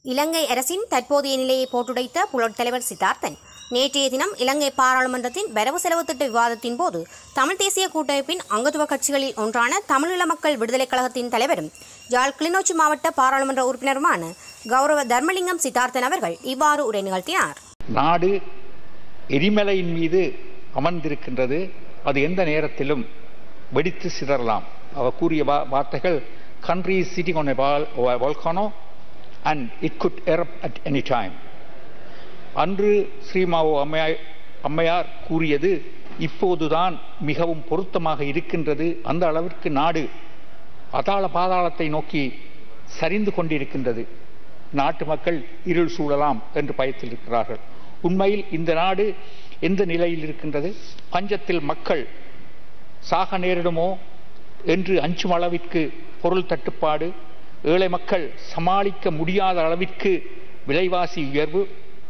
இலங்கை அரசின் தற்போதைய நிலையை போட்டுடைத்த புலட் தலைவர் சித்தார்த்தன் நேற்றைய தினம் இலங்கை பாராளுமன்றத்தின் வரவு செலவு திட்ட விவாதத்தின் போது தமிழ் தேசிய கூட்டமைப்பின் அங்கத்துவ கட்சிகளில் ஒன்றான தமிழீழ மக்கள் விடுதலைக் கழகத்தின் தலைவரும் யாழ் கிளிநொச்சி மாவட்ட பாராளுமன்ற உறுப்பினருமான கௌரவ தர்மலிங்கம் சித்தார்த்தன் அவர்கள் இவ்வாறு உரை நிகழ்த்தினார் நாடு எரிமலையின் மீது அமர்ந்திருக்கின்றது அது எந்த நேரத்திலும் வெடித்து சிதறலாம் அவர் கூறிய வா- வார்த்தைகள் country is sitting on a vol- a volcano and it could erupt at any time அன்று ஸ்ரீமாவோ அம்மையார் அம்மையார் கூறியது இப்போதுதான் மிகவும் பொருத்தமாக இருக்கின்றது அந்த அளவிற்கு நாடு அதாள பாதாளத்தை நோக்கி சரிந்து கொண்டிருக்கின்றது நாட்டு மக்கள் இருள் சூழலாம் என்று பயத்தில் இருக்கிறார்கள் உண்மையில் இந்த நாடு எந்த நிலையில் இருக்கின்றது பஞ்சத்தில் மக்கள் சாக நேரிடுமோ என்று அஞ்சும் அளவிற்கு பொருள் தட்டுப்பாடு ஏழை மக்கள் சமாளிக்க முடியாத அளவிற்கு விலைவாசி உயர்வு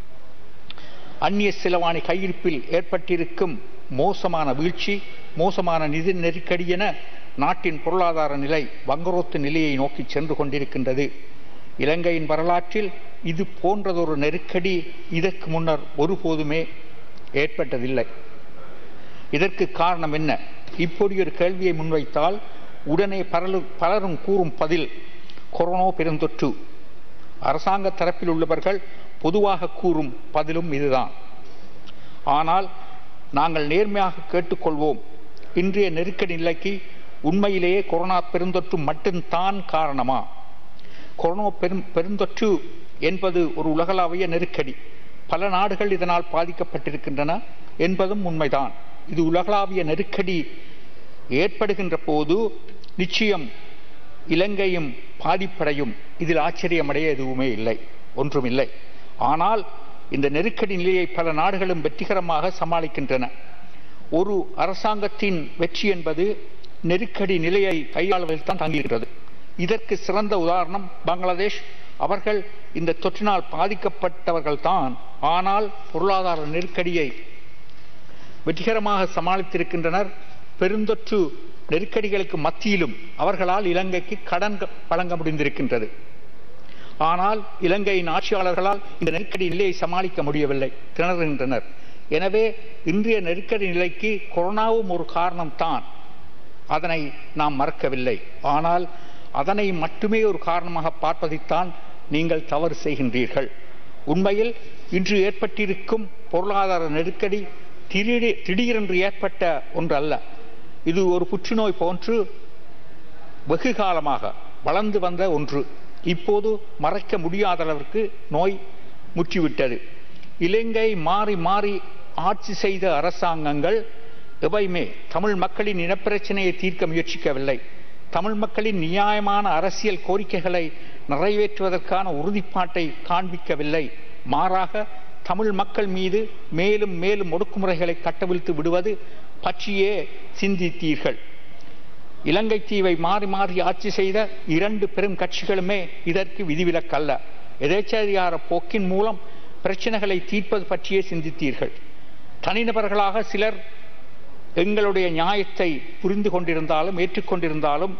அந்நிய செலவாணி கையிருப்பில் ஏற்பட்டிருக்கும் மோசமான வீழ்ச்சி மோசமான நிதி நெருக்கடி என நாட்டின் பொருளாதார நிலை வங்குரோத்து நிலையை நோக்கி சென்று கொண்டிருக்கின்றது இலங்கையின் வரலாற்றில் இது போன்றதொரு நெருக்கடி இதற்கு முன்னர் ஒருபோதுமே ஏற்பட்டதில்லை இதற்கு காரணம் என்ன இப்படி ஒரு கேள்வியை முன்வைத்தால் உடனே பரலு பலரும் கூறும் பதில் கொரோனா பெருந்தொற்று அரசாங்க தரப்பில் உள்ளவர்கள் பொதுவாக கூறும் பதிலும் இதுதான் ஆனால் நாங்கள் நேர்மையாக கேட்டுக்கொள்வோம் இன்றைய நெருக்கடி நிலைக்கு உண்மையிலேயே கொரோனா பெருந்தொற்று மட்டும்தான் காரணமா கொரோனா பெரும் பெருந்தொற்று என்பது ஒரு உலகளாவிய நெருக்கடி பல நாடுகள் இதனால் பாதிக்கப்பட்டிருக்கின்றன என்பதும் உண்மைதான் இது உலகளாவிய நெருக்கடி ஏற்படுகின்ற போது நிச்சயம் இலங்கையும் பாதிப்படையும் இதில் ஆச்சரியமடைய எதுவுமே இல்லை ஒன்றுமில்லை ஆனால் இந்த நெருக்கடி நிலையை பல நாடுகளும் வெற்றிகரமாக சமாளிக்கின்றன ஒரு அரசாங்கத்தின் வெற்றி என்பது நெருக்கடி நிலையை கையாளுவதில் தான் தங்கியிருக்கிறது இதற்கு சிறந்த உதாரணம் பங்களாதேஷ் அவர்கள் இந்த தொற்றினால் பாதிக்கப்பட்டவர்கள் தான் ஆனால் பொருளாதார நெருக்கடியை வெற்றிகரமாக சமாளித்திருக்கின்றனர் பெருந்தொற்று நெருக்கடிகளுக்கு மத்தியிலும் அவர்களால் இலங்கைக்கு கடன் க- வழங்க முடிந்திருக்கின்றது ஆனால் இலங்கையின் ஆட்சியாளர்களால் இந்த நெருக்கடி நிலையை சமாளிக்க முடியவில்லை திணறுகின்றனர் எனவே இன்றைய நெருக்கடி நிலைக்கு கொரோனாவும் ஒரு காரணம்தான் அதனை நாம் மறக்கவில்லை ஆனால் அதனை மட்டுமே ஒரு காரணமாக பார்ப்பதைத்தான் நீங்கள் தவறு செய்கின்றீர்கள் உண்மையில் இன்று ஏற்பட்டிருக்கும் பொருளாதார நெருக்கடி திடீரெ- திடீரென்று ஏற்பட்ட ஒன்று அல்ல இது ஒரு புற்றுநோய் போன்று வெகு காலமாக வளர்ந்து வந்த ஒன்று இப்போது மறைக்க முடியாத அளவிற்கு நோய் முற்றிவிட்டது இலங்கை மாறி மாறி ஆட்சி செய்த அரசாங்கங்கள் எவையுமே தமிழ் மக்களின் இனப்பிரச்சனையை தீர்க்க முயற்சிக்கவில்லை தமிழ் மக்களின் நியாயமான அரசியல் கோரிக்கைகளை நிறைவேற்றுவதற்கான உறுதிப்பாட்டை காண்பிக்கவில்லை மாறாக தமிழ் மக்கள் மீது மேலும் மேலும் ஒடுக்குமுறைகளை கட்டவிழ்த்து விடுவது பற்றியே சிந்தித்தீர்கள் இலங்கை தீவை மாறி மாறி ஆட்சி செய்த இரண்டு பெரும் கட்சிகளுமே இதற்கு விதிவிலக்கல்ல எதேச்சதிகார போக்கின் மூலம் பிரச்சனைகளை தீர்ப்பது பற்றியே சிந்தித்தீர்கள் தனிநபர்களாக சிலர் எங்களுடைய நியாயத்தை புரிந்து கொண்டிருந்தாலும் ஏற்றுக்கொண்டிருந்தாலும்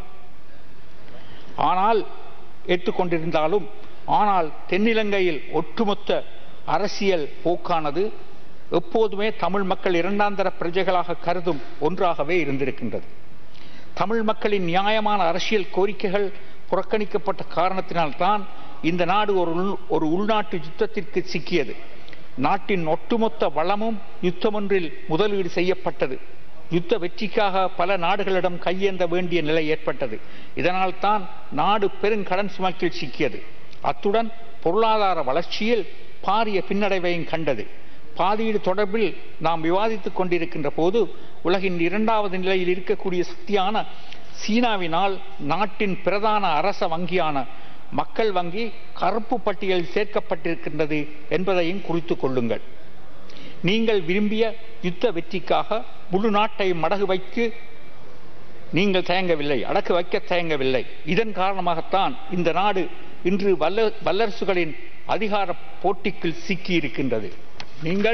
ஆனால் ஏற்றுக்கொண்டிருந்தாலும் ஆனால் தென்னிலங்கையில் ஒட்டுமொத்த அரசியல் போக்கானது எப்போதுமே தமிழ் மக்கள் இரண்டாந்தர பிரஜைகளாக கருதும் ஒன்றாகவே இருந்திருக்கின்றது தமிழ் மக்களின் நியாயமான அரசியல் கோரிக்கைகள் புறக்கணிக்கப்பட்ட காரணத்தினால்தான் இந்த நாடு ஒரு உள்- ஒரு உள்நாட்டு யுத்தத்திற்கு சிக்கியது நாட்டின் ஒட்டுமொத்த வளமும் யுத்தமொன்றில் முதலீடு செய்யப்பட்டது யுத்த வெற்றிக்காக பல நாடுகளிடம் கையேந்த வேண்டிய நிலை ஏற்பட்டது இதனால் தான் நாடு பெருங்கடன் சுமக்கில் சிக்கியது அத்துடன் பொருளாதார வளர்ச்சியில் பாரிய பின்னடைவையும் கண்டது பாதீடு தொடர்பில் நாம் விவாதித்துக் கொண்டிருக்கின்ற போது உலகின் இரண்டாவது நிலையில் இருக்கக்கூடிய சக்தியான சீனாவினால் நாட்டின் பிரதான அரச வங்கியான மக்கள் வங்கி கருப்பு பட்டியலில் சேர்க்கப்பட்டிருக்கின்றது என்பதையும் குறித்துக் கொள்ளுங்கள் நீங்கள் விரும்பிய யுத்த வெற்றிக்காக முழு நாட்டை மடகு வைத்து நீங்கள் தயங்கவில்லை அடக்கு வைக்க தயங்கவில்லை இதன் காரணமாகத்தான் இந்த நாடு இன்று வல்ல வல்லரசுகளின் அதிகார போட்டிக்குள் சிக்கி இருக்கின்றது நீங்கள்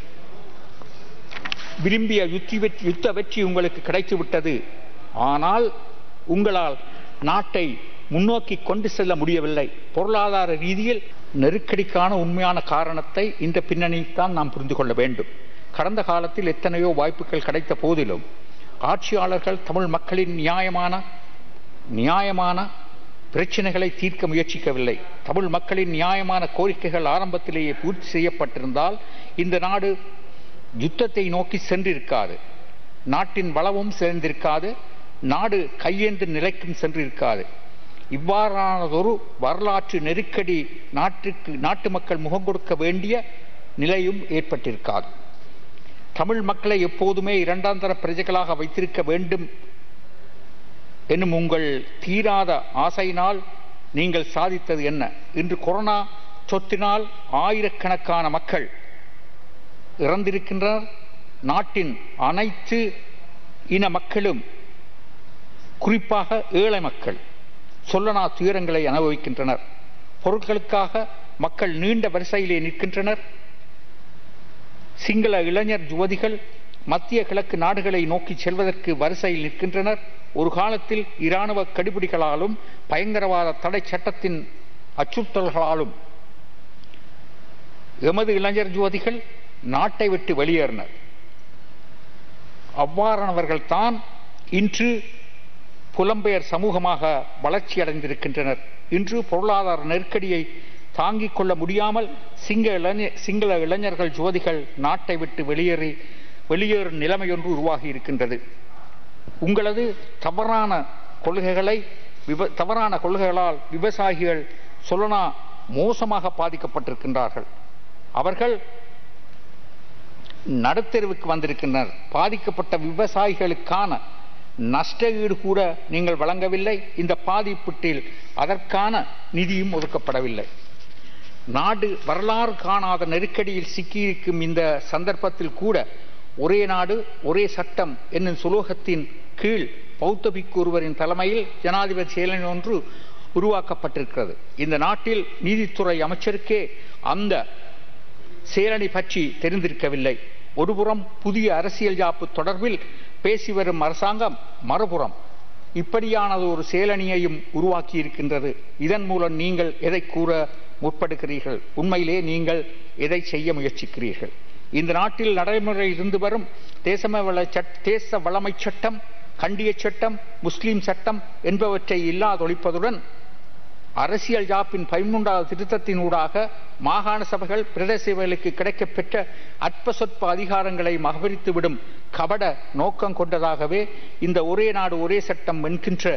விரும்பிய யுத்தி வெற்றி யுத்த வெற்றி உங்களுக்கு கிடைத்து விட்டது ஆனால் உங்களால் நாட்டை முன்னோக்கி கொண்டு செல்ல முடியவில்லை பொருளாதார ரீதியில் நெருக்கடிக்கான உண்மையான காரணத்தை இந்த பின்னணியில் நாம் புரிந்து கொள்ள வேண்டும் கடந்த காலத்தில் எத்தனையோ வாய்ப்புகள் கிடைத்த போதிலும் ஆட்சியாளர்கள் தமிழ் மக்களின் நியாயமான நியாயமான பிரச்சனைகளை தீர்க்க முயற்சிக்கவில்லை தமிழ் மக்களின் நியாயமான கோரிக்கைகள் ஆரம்பத்திலேயே பூர்த்தி செய்யப்பட்டிருந்தால் இந்த நாடு யுத்தத்தை நோக்கி சென்றிருக்காது நாட்டின் வளமும் சேர்ந்திருக்காது நாடு கையேந்து நிலைக்கும் சென்றிருக்காது இவ்வாறானதொரு வரலாற்று நெருக்கடி நாட்டுக்கு நாட்டு மக்கள் முகம் கொடுக்க வேண்டிய நிலையும் ஏற்பட்டிருக்காது தமிழ் மக்களை எப்போதுமே இரண்டாம் தர பிரஜைகளாக வைத்திருக்க வேண்டும் என்னும் உங்கள் தீராத ஆசையினால் நீங்கள் சாதித்தது என்ன இன்று கொரோனா சொத்தினால் ஆயிரக்கணக்கான மக்கள் இறந்திருக்கின்றனர் நாட்டின் அனைத்து இன மக்களும் குறிப்பாக ஏழை மக்கள் சொல்லனா துயரங்களை அனுபவிக்கின்றனர் பொருட்களுக்காக மக்கள் நீண்ட வரிசையிலே நிற்கின்றனர் சிங்கள இளைஞர் யுவதிகள் மத்திய கிழக்கு நாடுகளை நோக்கி செல்வதற்கு வரிசையில் நிற்கின்றனர் ஒரு காலத்தில் இராணுவ கடுபிடிகளாலும் பயங்கரவாத தடை சட்டத்தின் அச்சுறுத்தல்களாலும் எமது இளைஞர் யுவதிகள் நாட்டை விட்டு வெளியேறினர் அவ்வாறானவர்கள் தான் இன்று புலம்பெயர் சமூகமாக வளர்ச்சி அடைந்திருக்கின்றனர் இன்று பொருளாதார நெருக்கடியை தாங்கிக் கொள்ள முடியாமல் சிங்க இளைஞ சிங்கள இளைஞர்கள் ஜோதிகள் நாட்டை விட்டு வெளியேறி வெளியேறும் நிலைமையொன்று உருவாகி இருக்கின்றது உங்களது தவறான கொள்கைகளை விவ தவறான கொள்கைகளால் விவசாயிகள் சொல்லனா மோசமாக பாதிக்கப்பட்டிருக்கின்றார்கள் அவர்கள் நடுத்தெருவுக்கு வந்திருக்கின்றனர் பாதிக்கப்பட்ட விவசாயிகளுக்கான நஷ்ட ஈடு கூட நீங்கள் வழங்கவில்லை இந்த பாதிப்பீட்டில் அதற்கான நிதியும் ஒதுக்கப்படவில்லை நாடு வரலாறு காணாத நெருக்கடியில் சிக்கியிருக்கும் இந்த சந்தர்ப்பத்தில் கூட ஒரே நாடு ஒரே சட்டம் என்னும் சுலோகத்தின் கீழ் பௌத்த பிக்கு ஒருவரின் தலைமையில் ஜனாதிபதி செயலணி ஒன்று உருவாக்கப்பட்டிருக்கிறது இந்த நாட்டில் நீதித்துறை அமைச்சருக்கே அந்த செயலணி பற்றி தெரிந்திருக்கவில்லை ஒருபுறம் புதிய அரசியல் யாப்பு தொடர்பில் பேசி வரும் அரசாங்கம் மறுபுறம் இப்படியானது ஒரு செயலணியையும் உருவாக்கி இருக்கின்றது இதன் மூலம் நீங்கள் எதை கூற முற்படுகிறீர்கள் உண்மையிலே நீங்கள் எதை செய்ய முயற்சிக்கிறீர்கள் இந்த நாட்டில் நடைமுறை இருந்து வரும் தேசம வள சட் தேச வளமை சட்டம் கண்டிய சட்டம் முஸ்லிம் சட்டம் என்பவற்றை இல்லாதொழிப்பதுடன் அரசியல் ஜாப்பின் பதிமூன்றாவது திருத்தத்தினூடாக மாகாண சபைகள் பிரதேச சபைகளுக்கு கிடைக்கப்பெற்ற அற்ப சொற்ப அதிகாரங்களை மகபரித்துவிடும் கபட நோக்கம் கொண்டதாகவே இந்த ஒரே நாடு ஒரே சட்டம் என்கின்ற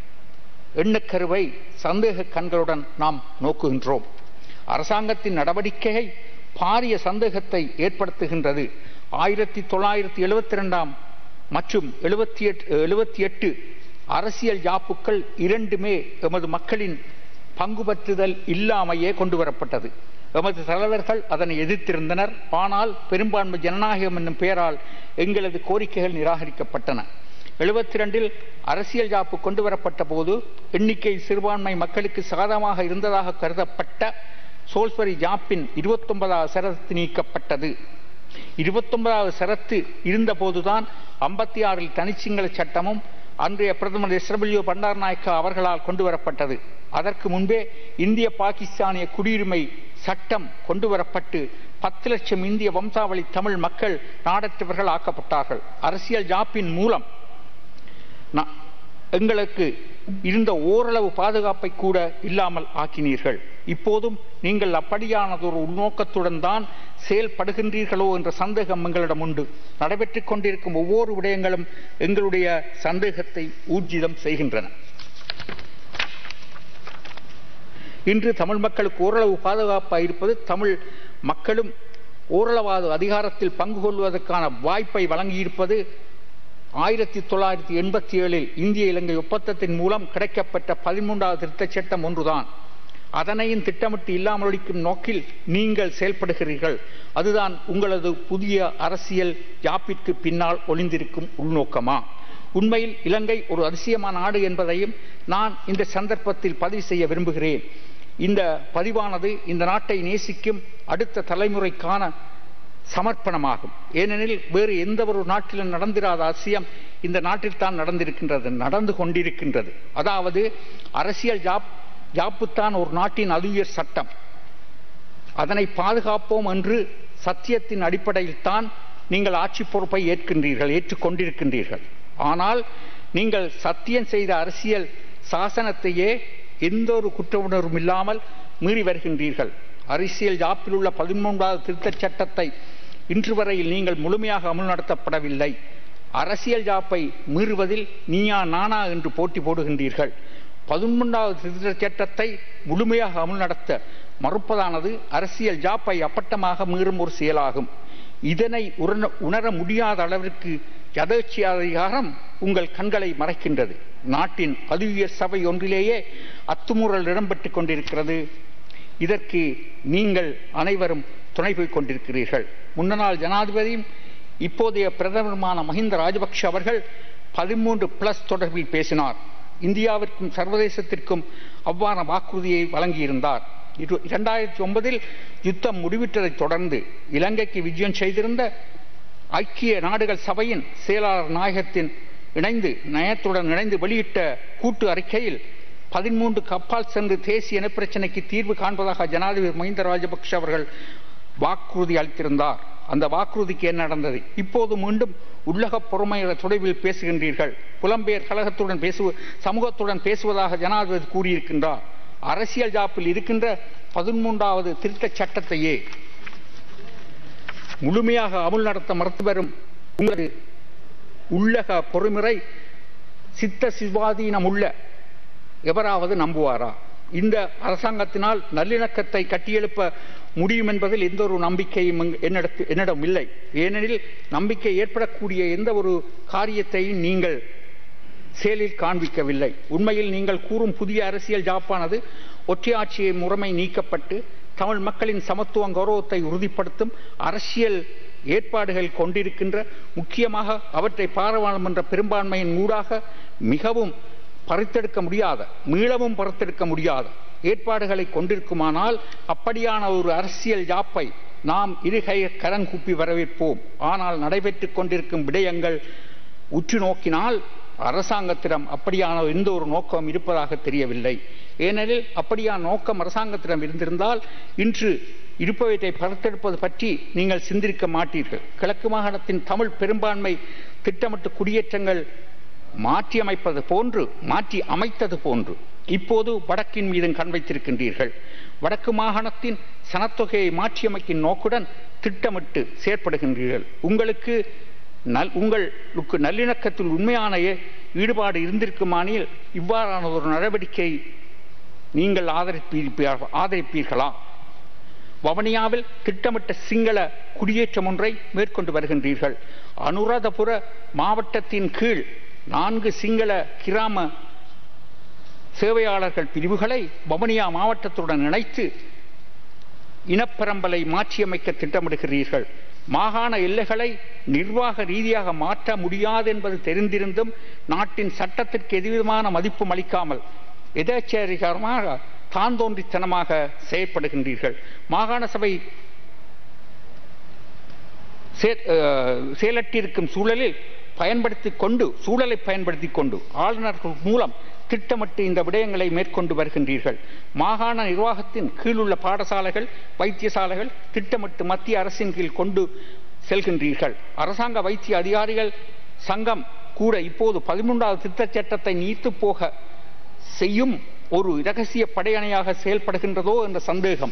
எண்ணக்கருவை சந்தேக கண்களுடன் நாம் நோக்குகின்றோம் அரசாங்கத்தின் நடவடிக்கை பாரிய சந்தேகத்தை ஏற்படுத்துகின்றது ஆயிரத்தி தொள்ளாயிரத்தி எழுபத்தி இரண்டாம் மற்றும் எழுபத்தி எட்டு எழுபத்தி எட்டு அரசியல் யாப்புக்கள் இரண்டுமே எமது மக்களின் பங்கு பற்றுதல் இல்லாமையே கொண்டு வரப்பட்டது எமது தலைவர்கள் அதனை எதிர்த்திருந்தனர் ஆனால் பெரும்பான்மை ஜனநாயகம் என்னும் பெயரால் எங்களது கோரிக்கைகள் நிராகரிக்கப்பட்டன எழுபத்தி இரண்டில் அரசியல் ஜாப்பு கொண்டு வரப்பட்ட போது எண்ணிக்கை சிறுபான்மை மக்களுக்கு சாதகமாக இருந்ததாக கருதப்பட்ட சோல்ஸ்பரி ஜாப்பின் இருபத்தொன்பதாவது சரத்து நீக்கப்பட்டது இருபத்தொன்பதாவது சரத்து இருந்தபோதுதான் ஐம்பத்தி ஆறில் தனிச்சிங்கள சட்டமும் அன்றைய பிரதமர் எஸ் டபிள்யூ பண்டார் நாயக்கா அவர்களால் கொண்டு வரப்பட்டது அதற்கு முன்பே இந்திய பாகிஸ்தானிய குடியுரிமை சட்டம் கொண்டு வரப்பட்டு பத்து லட்சம் இந்திய வம்சாவளி தமிழ் மக்கள் நாடற்றவர்கள் ஆக்கப்பட்டார்கள் அரசியல் ஜாப்பின் மூலம் எங்களுக்கு இருந்த ஓரளவு பாதுகாப்பை கூட இல்லாமல் ஆக்கினீர்கள் இப்போதும் நீங்கள் அப்படியானதொரு உள்நோக்கத்துடன் தான் செயல்படுகின்றீர்களோ என்ற சந்தேகம் எங்களிடம் உண்டு நடைபெற்றுக் கொண்டிருக்கும் ஒவ்வொரு விடயங்களும் எங்களுடைய சந்தேகத்தை ஊர்ஜிதம் செய்கின்றன இன்று தமிழ் மக்களுக்கு ஓரளவு பாதுகாப்பாக இருப்பது தமிழ் மக்களும் ஓரளவாது அதிகாரத்தில் பங்கு கொள்வதற்கான வாய்ப்பை வழங்கியிருப்பது ஆயிரத்தி தொள்ளாயிரத்தி எண்பத்தி ஏழில் இந்திய இலங்கை ஒப்பந்தத்தின் மூலம் கிடைக்கப்பட்ட பதிமூன்றாவது திருத்தச் சட்டம் ஒன்றுதான் அதனையும் திட்டமிட்டு இல்லாமலொழிக்கும் நோக்கில் நீங்கள் செயல்படுகிறீர்கள் அதுதான் உங்களது புதிய அரசியல் ஜாப்பிற்கு பின்னால் ஒளிந்திருக்கும் உள்நோக்கமா உண்மையில் இலங்கை ஒரு அதிசயமான நாடு என்பதையும் நான் இந்த சந்தர்ப்பத்தில் பதிவு செய்ய விரும்புகிறேன் இந்த பதிவானது இந்த நாட்டை நேசிக்கும் அடுத்த தலைமுறைக்கான சமர்ப்பணமாகும் ஏனெனில் வேறு எந்த ஒரு நாட்டிலும் நடந்திராத அவசியம் இந்த நாட்டில் தான் நடந்திருக்கின்றது நடந்து கொண்டிருக்கின்றது அதாவது அரசியல் ஜாப் ஜாப்புத்தான் ஒரு நாட்டின் அதுயர் சட்டம் அதனை பாதுகாப்போம் என்று சத்தியத்தின் அடிப்படையில் தான் நீங்கள் ஆட்சி பொறுப்பை ஏற்கின்றீர்கள் ஏற்றுக்கொண்டிருக்கின்றீர்கள் ஆனால் நீங்கள் சத்தியம் செய்த அரசியல் சாசனத்தையே எந்த ஒரு குற்ற உணர்வும் இல்லாமல் மீறி வருகின்றீர்கள் அரசியல் ஜாப்பில் உள்ள பதிமூன்றாவது திருத்தச் சட்டத்தை இன்று வரையில் நீங்கள் முழுமையாக அமுல்நடத்தப்படவில்லை அரசியல் ஜாப்பை மீறுவதில் நீயா நானா என்று போட்டி போடுகின்றீர்கள் பதிமூன்றாவது திருத்தச் சட்டத்தை முழுமையாக அமுல்நடத்த மறுப்பதானது அரசியல் ஜாப்பை அப்பட்டமாக மீறும் ஒரு செயலாகும் இதனை உணர- உணர முடியாத அளவிற்கு யதேச்சி அதிகாரம் உங்கள் கண்களை மறைக்கின்றது நாட்டின் அதுவியர் சபை ஒன்றிலேயே அத்துமூறல் இடம்பெற்றுக் கொண்டிருக்கிறது இதற்கு நீங்கள் அனைவரும் துணை போய்க் கொண்டிருக்கிறீர்கள் முன்னாள் ஜனாதிபதியும் இப்போதைய பிரதமருமான மஹிந்த ராஜபக்ஷ அவர்கள் பதிமூன்று பிளஸ் தொடர்பில் பேசினார் இந்தியாவிற்கும் சர்வதேசத்திற்கும் அவ்வாறான வாக்குறுதியை வழங்கியிருந்தார் இரு- இரண்டாயிரத்தி ஒன்பதில் யுத்தம் முடிவிட்டதைத் தொடர்ந்து இலங்கைக்கு விஜயம் செய்திருந்த ஐக்கிய நாடுகள் சபையின் செயலாளர் நாயகத்தின் இணைந்து நயத்துடன் இணைந்து வெளியிட்ட கூட்டு அறிக்கையில் பதிமூன்று கப்பால் சென்று தேசிய இனப்பிரச்சினைக்கு தீர்வு காண்பதாக ஜனாதிபதி மஹிந்த ராஜபக்ஷ அவர்கள் வாக்குறுதி அளித்திருந்தார் அந்த வாக்குறுதிக்கு என்ன நடந்தது இப்போது மீண்டும் உள்ளக பொறுமையுள்ள தொடர்பில் பேசுகின்றீர்கள் புலம்பெயர் கழகத்துடன் பேசுவ சமூகத்துடன் பேசுவதாக ஜனாதிபதி கூறியிருக்கின்றார் அரசியல் ஜாப்பில் இருக்கின்ற பதிமூன்றாவது திருத்தச் சட்டத்தையே முழுமையாக அமுல் நடத்த மறுத்து வரும் உங்களது உள்ளக பொறுமுறை சித்த சிவாதீனம் உள்ள எவராவது நம்புவாரா இந்த அரசாங்கத்தினால் நல்லிணக்கத்தை கட்டியெழுப்ப முடியும் என்பதில் எந்த ஒரு நம்பிக்கையும் இங்கு என்னிடத்து என்னிடம் இல்லை ஏனெனில் நம்பிக்கை ஏற்படக்கூடிய எந்த ஒரு காரியத்தையும் நீங்கள் செயலில் காண்பிக்கவில்லை உண்மையில் நீங்கள் கூறும் புதிய அரசியல் ஜாப்பானது ஒற்றையாட்சியை முறைமை நீக்கப்பட்டு தமிழ் மக்களின் சமத்துவம் கௌரவத்தை உறுதிப்படுத்தும் அரசியல் ஏற்பாடுகள் கொண்டிருக்கின்ற முக்கியமாக அவற்றை பாராளுமன்ற பெரும்பான்மையின் ஊடாக மிகவும் பறித்தெடுக்க முடியாத மீளவும் பறித்தெடுக்க முடியாத ஏற்பாடுகளை கொண்டிருக்குமானால் அப்படியான ஒரு அரசியல் ஜாப்பை நாம் இருகை கரங்கூப்பி வரவேற்போம் ஆனால் நடைபெற்றுக் கொண்டிருக்கும் விடயங்கள் உற்று நோக்கினால் அரசாங்கத்திடம் அப்படியான எந்த ஒரு நோக்கம் இருப்பதாக தெரியவில்லை ஏனெனில் அப்படியான நோக்கம் அரசாங்கத்திடம் இருந்திருந்தால் இன்று இருப்பவற்றை பறித்தெடுப்பது பற்றி நீங்கள் சிந்திக்க மாட்டீர்கள் கிழக்கு மாகாணத்தின் தமிழ் பெரும்பான்மை திட்டமிட்டு குடியேற்றங்கள் மாற்றி அமைப்பது போன்று மாற்றி அமைத்தது போன்று இப்போது வடக்கின் மீதும் கண் வைத்திருக்கின்றீர்கள் வடக்கு மாகாணத்தின் சனத்தொகையை மாற்றியமைக்கும் நோக்குடன் திட்டமிட்டு செயற்படுகின்றீர்கள் உங்களுக்கு நல் உங்களுக்கு நல்லிணக்கத்தில் உண்மையான ஏ- ஈடுபாடு இருந்திருக்குமானில் இவ்வாறான ஒரு நடவடிக்கை நீங்கள் ஆதரிப்பீர்கள் ஆதரிப்பீர்களா வவனியாவில் திட்டமிட்ட சிங்கள குடியேற்றம் ஒன்றை மேற்கொண்டு வருகின்றீர்கள் அனுராதபுர மாவட்டத்தின் கீழ் நான்கு சிங்கள கிராம சேவையாளர்கள் பிரிவுகளை வவனியா மாவட்டத்துடன் இணைத்து இனப்பரம்பலை மாற்றியமைக்க திட்டமிடுகிறீர்கள் மாகாண எல்லைகளை நிர்வாக ரீதியாக மாற்ற முடியாது என்பது தெரிந்திருந்தும் நாட்டின் சட்டத்திற்கு எதுவிதமான மதிப்பும் அளிக்காமல் எதேச்சரிகரமாக தாந்தோன்றித்தனமாக செயற்படுகின்றீர்கள் மாகாண சபை சே- அஹ், செயலற்றிருக்கும் சூழலில் பயன்படுத்திக் கொண்டு சூழலை பயன்படுத்திக் கொண்டு ஆளுநர்கள் மூலம் திட்டமிட்டு இந்த விடயங்களை மேற்கொண்டு வருகின்றீர்கள் மாகாண நிர்வாகத்தின் கீழுள்ள பாடசாலைகள் வைத்தியசாலைகள் திட்டமிட்டு மத்திய அரசின் கீழ் கொண்டு செல்கின்றீர்கள் அரசாங்க வைத்திய அதிகாரிகள் சங்கம் கூட இப்போது பதிமூன்றாவது திருத்தச் சட்டத்தை நீத்து போக செய்யும் ஒரு இரகசிய படையணையாக செயல்படுகின்றதோ என்ற சந்தேகம்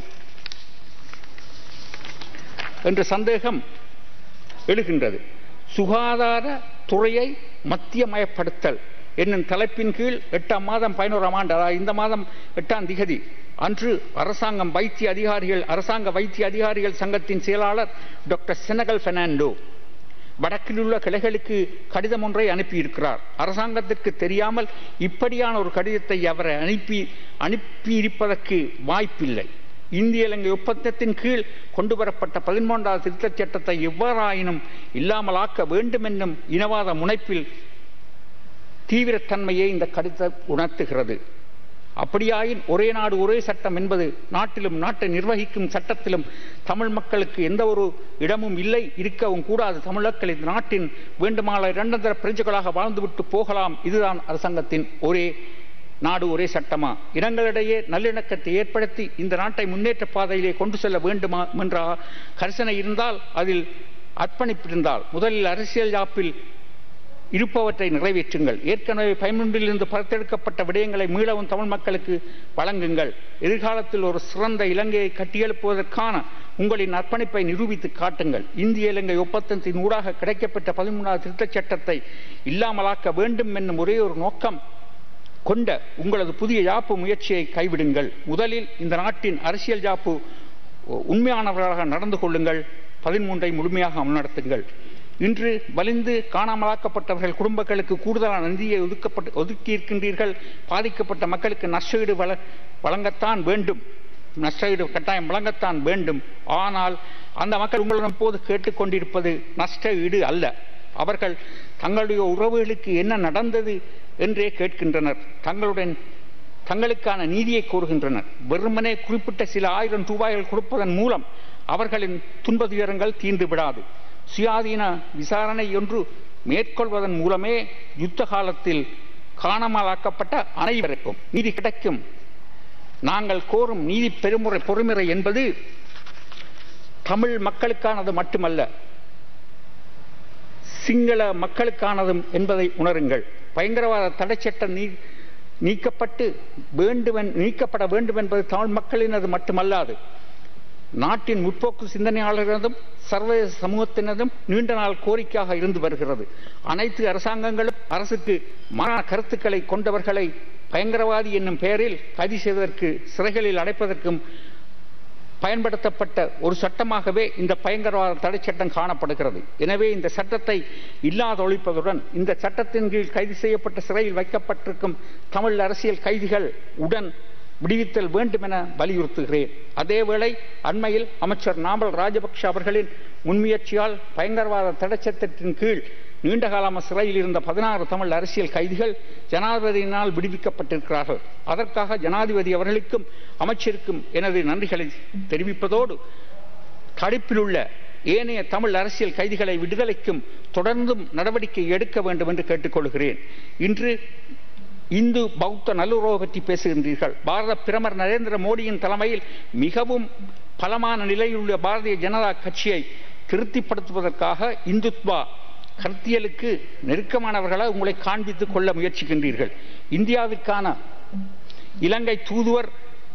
என்ற சந்தேகம் எழுகின்றது சுகாதார துறையை மத்தியமயப்படுத்தல் என்னும் தலைப்பின் கீழ் எட்டாம் மாதம் பதினோராம் ஆண்டு அதாவது இந்த மாதம் எட்டாம் திகதி அன்று அரசாங்கம் வைத்திய அதிகாரிகள் அரசாங்க வைத்திய அதிகாரிகள் சங்கத்தின் செயலாளர் டாக்டர் செனகல் பெர்னாண்டோ வடக்கில் உள்ள கிளைகளுக்கு கடிதம் ஒன்றை அனுப்பியிருக்கிறார் அரசாங்கத்திற்கு தெரியாமல் இப்படியான ஒரு கடிதத்தை அவரை அனுப்பி அனுப்பியிருப்பதற்கு வாய்ப்பில்லை இந்திய இலங்கை ஒப்பந்தத்தின் கீழ் கொண்டு வரப்பட்ட பதிமூன்றாவது திருத்தச் சட்டத்தை எவ்வாறாயினும் இல்லாமலாக்க வேண்டும் என்னும் இனவாத முனைப்பில் தீவிரத்தன்மையை இந்த கடிதம் உணர்த்துகிறது அப்படியாயின் ஒரே நாடு ஒரே சட்டம் என்பது நாட்டிலும் நாட்டை நிர்வகிக்கும் சட்டத்திலும் தமிழ் மக்களுக்கு எந்த ஒரு இடமும் இல்லை இருக்கவும் கூடாது தமிழ் மக்கள் இந்த நாட்டின் வேண்டுமானால் இரண்டந்தர பிரஜைகளாக வாழ்ந்துவிட்டு போகலாம் இதுதான் அரசாங்கத்தின் ஒரே நாடு ஒரே சட்டமா இனங்களிடையே நல்லிணக்கத்தை ஏற்படுத்தி இந்த நாட்டை முன்னேற்ற பாதையிலே கொண்டு செல்ல வேண்டுமா என்ற கரிசனை இருந்தால் அதில் அர்ப்பணிப்பிருந்தால் முதலில் அரசியல் யாப்பில் இருப்பவற்றை நிறைவேற்றுங்கள் ஏற்கனவே பயன்மொன்றிலிருந்து பரித்தெடுக்கப்பட்ட விடயங்களை மீளவும் தமிழ் மக்களுக்கு வழங்குங்கள் எதிர்காலத்தில் ஒரு சிறந்த இலங்கையை கட்டியெழுப்புவதற்கான உங்களின் அர்ப்பணிப்பை நிரூபித்து காட்டுங்கள் இந்திய இலங்கை ஒப்பந்தத்தின் ஊடாக கிடைக்கப்பட்ட பதிமூணாவது திருத்தச் சட்டத்தை இல்லாமலாக்க வேண்டும் என்னும் ஒரே ஒரு நோக்கம் கொண்ட உங்களது புதிய யாப்பு முயற்சியை கைவிடுங்கள் முதலில் இந்த நாட்டின் அரசியல் யாப்பு உண்மையானவர்களாக நடந்து கொள்ளுங்கள் பதிமூன்றை முழுமையாக முன்னெடுத்துங்கள் இன்று வலிந்து காணாமலாக்கப்பட்டவர்கள் குடும்பங்களுக்கு கூடுதலான நிதியை ஒதுக்கப்பட்டு ஒதுக்கியிருக்கின்றீர்கள் பாதிக்கப்பட்ட மக்களுக்கு நஷ்டஈடு வழ வழங்கத்தான் வேண்டும் நஷ்டஈடு கட்டாயம் வழங்கத்தான் வேண்டும் ஆனால் அந்த மக்கள் உங்களிடம் போது கேட்டுக்கொண்டிருப்பது நஷ்ட ஈடு அல்ல அவர்கள் தங்களுடைய உறவுகளுக்கு என்ன நடந்தது என்றே கேட்கின்றனர் தங்களுடன் தங்களுக்கான நீதியை கோருகின்றனர் வெறுமனே குறிப்பிட்ட சில ஆயிரம் ரூபாய்கள் கொடுப்பதன் மூலம் அவர்களின் துன்ப துயரங்கள் தீர்ந்து விடாது சுயாதீன விசாரணை ஒன்று மேற்கொள்வதன் மூலமே யுத்த காலத்தில் காணாமலாக்கப்பட்ட அனைவருக்கும் நீதி கிடைக்கும் நாங்கள் கோரும் நீதி பெருமுறை பொறுமுறை என்பது தமிழ் மக்களுக்கானது மட்டுமல்ல சிங்கள மக்களுக்கானதும் என்பதை உணருங்கள் பயங்கரவாத தடை சட்டம் நீ நீக்கப்பட்டு வேண்டும் நீக்கப்பட வேண்டும் என்பது தமிழ் மக்களினது மட்டுமல்லாது நாட்டின் முற்போக்கு சிந்தனையாளர்களதும் சர்வதேச சமூகத்தினதும் நீண்ட நாள் கோரிக்கையாக இருந்து வருகிறது அனைத்து அரசாங்கங்களும் அரசுக்கு மாறான கருத்துக்களை கொண்டவர்களை பயங்கரவாதி என்னும் பெயரில் கைது செய்வதற்கு சிறைகளில் அடைப்பதற்கும் பயன்படுத்தப்பட்ட ஒரு சட்டமாகவே இந்த பயங்கரவாத தடை சட்டம் காணப்படுகிறது எனவே இந்த சட்டத்தை இல்லாத ஒழிப்பதுடன் இந்த சட்டத்தின் கீழ் கைது செய்யப்பட்ட சிறையில் வைக்கப்பட்டிருக்கும் தமிழ் அரசியல் கைதிகள் உடன் விடுவித்தல் வேண்டும் என வலியுறுத்துகிறேன் அதேவேளை அண்மையில் அமைச்சர் நாமல் ராஜபக்ஷ அவர்களின் முன்முயற்சியால் பயங்கரவாத தடை சட்டத்தின் கீழ் நீண்ட காலமாக சிறையில் இருந்த பதினாறு தமிழ் அரசியல் கைதிகள் ஜனாதிபதியினால் விடுவிக்கப்பட்டிருக்கிறார்கள் அதற்காக ஜனாதிபதி அவர்களுக்கும் அமைச்சருக்கும் எனது நன்றிகளை தெரிவிப்பதோடு தடுப்பில் உள்ள ஏனைய தமிழ் அரசியல் கைதிகளை விடுதலைக்கும் தொடர்ந்தும் நடவடிக்கை எடுக்க வேண்டும் என்று கேட்டுக்கொள்கிறேன் இன்று இந்து பௌத்த நல்லுறவு பற்றி பேசுகின்றீர்கள் பாரத பிரதமர் நரேந்திர மோடியின் தலைமையில் மிகவும் பலமான நிலையில் உள்ள பாரதிய ஜனதா கட்சியை திருப்திப்படுத்துவதற்காக இந்துத்வா கருத்தியலுக்கு நெருக்கமானவர்களை உங்களை காண்பித்துக் கொள்ள முயற்சிக்கின்றீர்கள் இந்தியாவிற்கான இலங்கை தூதுவர்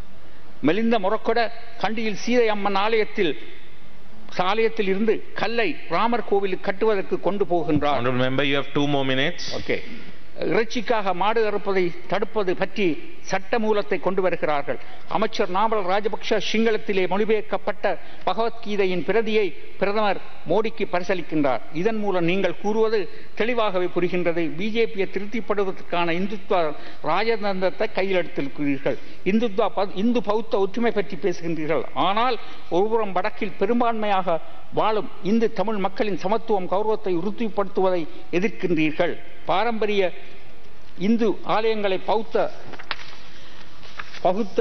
மெலிந்த முறக்கொட கண்டியில் சீதை அம்மன் ஆலயத்தில் ஆலயத்தில் இருந்து கல்லை ராமர் கோவில் கட்டுவதற்கு கொண்டு போகின்றார் Honorable member, you have two more minutes. Okay இறைச்சிக்காக மாடு அறுப்பதை தடுப்பது பற்றி சட்ட மூலத்தை கொண்டு வருகிறார்கள் அமைச்சர் நாமல் ராஜபக்ஷ சிங்களத்திலே மொழிபெயர்க்கப்பட்ட பகவத்கீதையின் பிரதியை பிரதமர் மோடிக்கு பரிசளிக்கின்றார் இதன் மூலம் நீங்கள் கூறுவது தெளிவாகவே புரிகின்றது பிஜேபியை திருப்திப்படுவதற்கான இந்துத்வ ராஜதந்திரத்தை கையில் எடுத்திருக்கிறீர்கள் இந்துத்வா ப- இந்து பௌத்த ஒற்றுமை பற்றி பேசுகின்றீர்கள் ஆனால் ஒருபுறம் வடக்கில் பெரும்பான்மையாக வாழும் இந்து தமிழ் மக்களின் சமத்துவம் கௌரவத்தை உறுதிப்படுத்துவதை எதிர்க்கின்றீர்கள் பாரம்பரிய இந்து ஆலயங்களை பௌத்த பகுத்த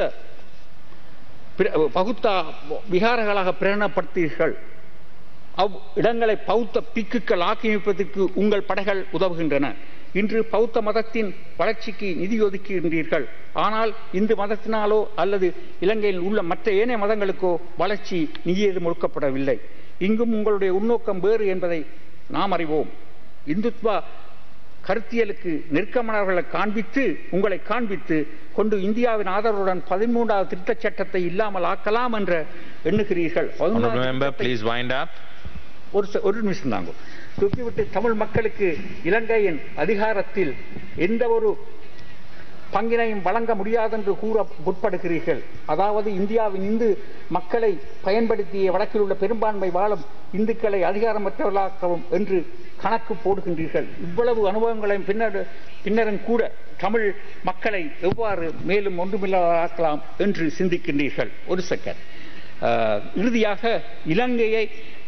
பிர- பகுத்த விகாரங்களாக பிரகடனப்படுத்தீர்கள் அவ் இடங்களை பௌத்த பிக்குகள் ஆக்கிரமிப்பதற்கு உங்கள் படைகள் உதவுகின்றன இன்று பௌத்த மதத்தின் வளர்ச்சிக்கு நிதி ஒதுக்குகின்றீர்கள் ஆனால் இந்து மதத்தினாலோ அல்லது இலங்கையில் உள்ள மற்ற ஏனைய மதங்களுக்கோ வளர்ச்சி நிதி ஏதும் ஒடுக்கப்படவில்லை இங்கும் உங்களுடைய உள்நோக்கம் வேறு என்பதை நாம் அறிவோம் இந்துத்வா கருத்தியலுக்கு நெருக்கமானவர்களை காண்பித்து உங்களை காண்பித்து கொண்டு இந்தியாவின் ஆதரவுடன் பதிமூன்றாவது திருத்தச் சட்டத்தை இல்லாமல் ஆக்கலாம் என்ற எண்ணுகிறீர்கள் Honorable பதிமூன்றாவது member, திருத்தத்தை- please wind up. ஒரு செ- ஒரு நிமிஷம் தாங்க தூக்கிவிட்டு தமிழ் மக்களுக்கு இலங்கையின் அதிகாரத்தில் எந்த ஒரு பங்கினையும் வழங்க முடியாதென்று கூற முற்படுகிறீர்கள் அதாவது இந்தியாவின் இந்து மக்களை பயன்படுத்திய வடக்கில் உள்ள பெரும்பான்மை வாழும் இந்துக்களை அதிகாரமற்றவர்களாக்கவும் என்று கணக்கு போடுகின்றீர்கள் இவ்வளவு அனுபவங்களையும் பின்னர் பின்னரும் கூட தமிழ் மக்களை எவ்வாறு மேலும் ஒன்றுமில்லாதாக்கலாம் என்று சிந்திக்கின்றீர்கள் ஒரு செகண்ட் இறுதியாக இலங்கையை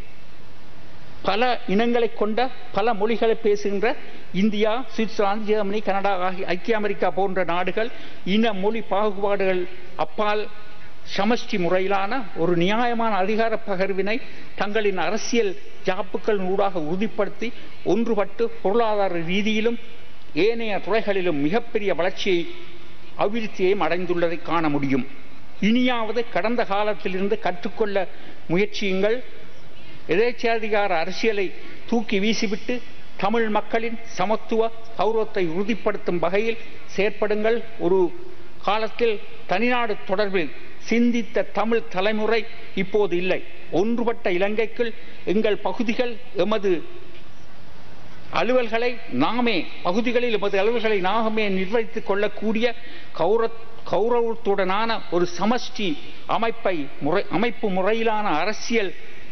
பல இனங்களை கொண்ட பல மொழிகளை பேசுகின்ற இந்தியா சுவிட்சர்லாந்து ஜெர்மனி கனடா ஆகிய ஐக்கிய அமெரிக்கா போன்ற நாடுகள் இன மொழி பாகுபாடுகள் அப்பால் சமஷ்டி முறையிலான ஒரு நியாயமான அதிகார பகிர்வினை தங்களின் அரசியல் ஜாப்புக்கள் ஊடாக உறுதிப்படுத்தி ஒன்றுபட்டு பொருளாதார ரீதியிலும் ஏனைய துறைகளிலும் மிகப்பெரிய வளர்ச்சியை அபிவிருத்தியையும் அடைந்துள்ளதை காண முடியும் இனியாவது கடந்த காலத்திலிருந்து கற்றுக்கொள்ள முயற்சியுங்கள் எதேச்சாதிகார அரசியலை தூக்கி வீசிவிட்டு தமிழ் மக்களின் சமத்துவ கௌரவத்தை உறுதிப்படுத்தும் வகையில் செயற்படுங்கள் ஒரு காலத்தில் தனிநாடு தொடர்பில் சிந்தித்த தமிழ் தலைமுறை இப்போது இல்லை ஒன்றுபட்ட இலங்கைக்குள் எங்கள் பகுதிகள் எமது அலுவல்களை நாமே பகுதிகளில் எமது அலுவல்களை நாமே நிர்வகித்துக் கொள்ளக்கூடிய கௌர கௌரவத்துடனான ஒரு சமஷ்டி அமைப்பை முறை அமைப்பு முறையிலான அரசியல்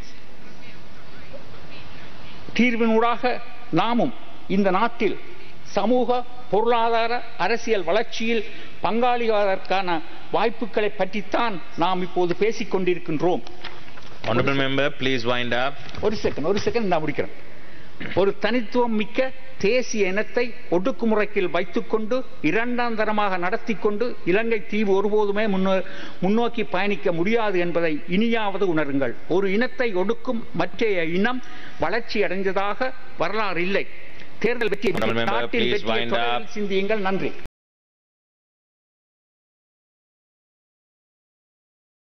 தீர்வினூடாக நாமும் இந்த நாட்டில் சமூக பொருளாதார அரசியல் வளர்ச்சியில் பங்காளியாவதற்கான வாய்ப்புகளை பற்றித்தான் நாம் இப்போது பேசிக் கொண்டிருக்கின்றோம் Honorable member, please wind up. ஒரு செகண்ட் ஒரு செகண்ட் நான் முடிக்கிறேன் ஒரு தனித்துவம் மிக்க தேசிய இனத்தை ஒடுக்குமுறைக்கில் வைத்துக்கொண்டு இரண்டாம் தரமாக நடத்தி கொண்டு இலங்கை தீவு ஒருபோதுமே முன்னோ- முன்னோக்கி பயணிக்க முடியாது என்பதை இனியாவது உணருங்கள் ஒரு இனத்தை ஒடுக்கும் மற்றைய இனம் வளர்ச்சி அடைந்ததாக வரலாறு இல்லை தேர்தல் வெற்றி Honorable member, நாட்டின் please வெற்றியை wind up. தொடரில் சிந்தியுங்கள் நன்றி